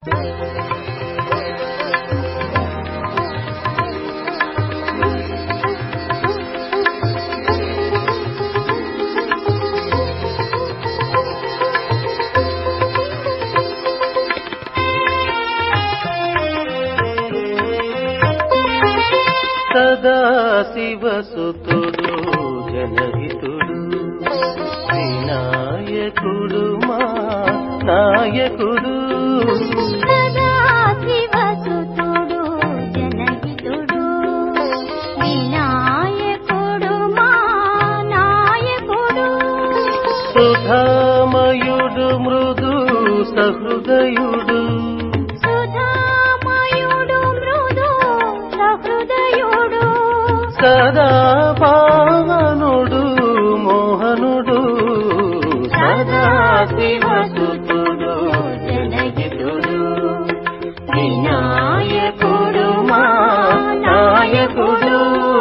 సదాశివసుతుడు జనహితుడు వినాయకుడు మా నాయకుడు సదాశివసుతుడు జనహితుడు వినాయకుడు మా నాయకుడు సుధామయుడు మృదు సహృదయుడు సుధామయుడు మృదు సహృదయుడు సదా పావనుడు మోహనుడు సదాశివసుతుడు జనహితుడు వినాయకుడు మా నాయకుడు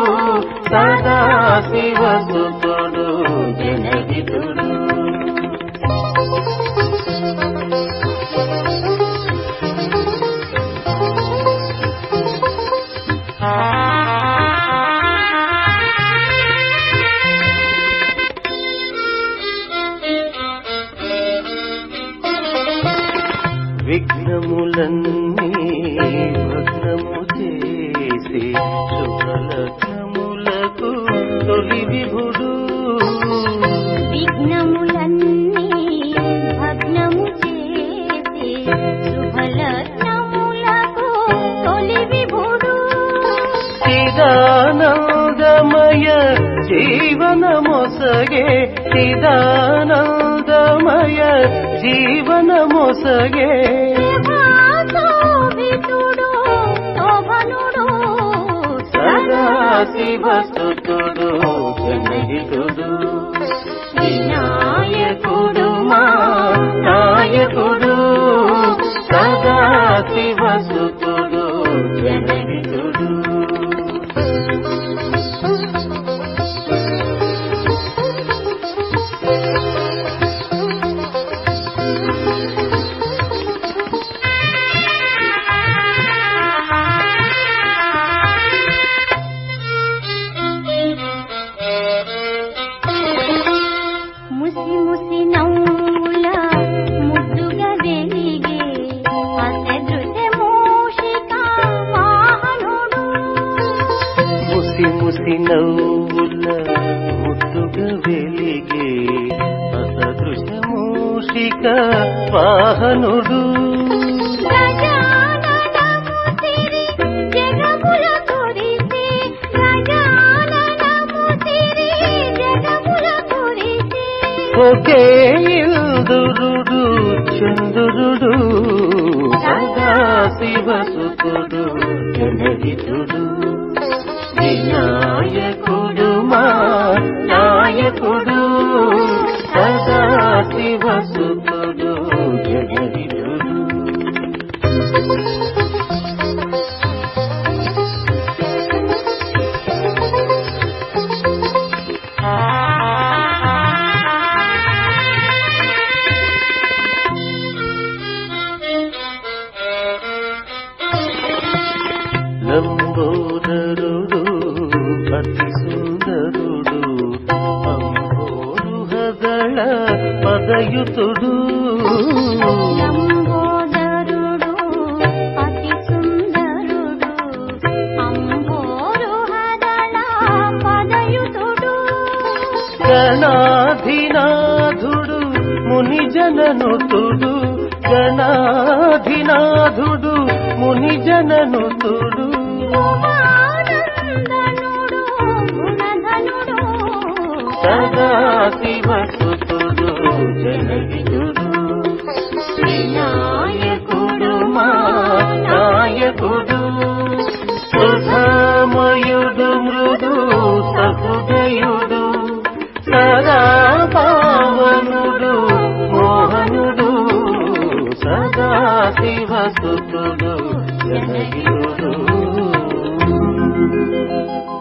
సదాశివసుతుడు జనహితుడు విఘ్నములన్నీ భగ్నము చేసి శుభలగ్నములకు తొలి విభుడు విఘ్నములన్నీ భగ్నము చేసి శుభలగ్నములకు తొలి విభుడు చిదానందమయ జీవనమొసగే చిదానందమయ జీవనమొసగే శోభితుడు శోభనుడు సదాశివసుతుడు జనహితుడు వినాయకుడు మా నాయకుడు సదాశివసుతుడు జనహితుడు ముసి ముసి నవ్వుల ముద్దుగా వెలిగే అసదృశ్య మూషిక వాహనుడు ముసి ముసి నవ్వుల ముద్దుగా వెలిగే అసదృశ్య మూషిక వాహనుడు గజాననము సిరి జగముల కురిసే గజాననము సిరి జగముల కురిసే ఒకే ఇందురుడు చంద్రుడు సదాశివసుతుడు జనహితుడు వినాయకుడు మా నాయకుడు సదాశివసుతుడు జనహితుడు లంబోదరుడు అతి సుందరుడు అంబోరుహదళ పదయుతుడు లంబోదరుడు అతి సుందరుడు అంబోరు హదళ పదయుతుడు గణాధినాథుడు ముని జననుతుడు గణాధినాథుడు ముని జననుతుడు ఉమానందనుడు గుణధనుడు సదాశివసుతుడు జనహితుడు వినాయకుడు మా నాయకుడు సుధామయుడు మృదు సహృదయుడు సదా పావనుడు మోహనుడు సదాశివసుతుడు జనహితుడు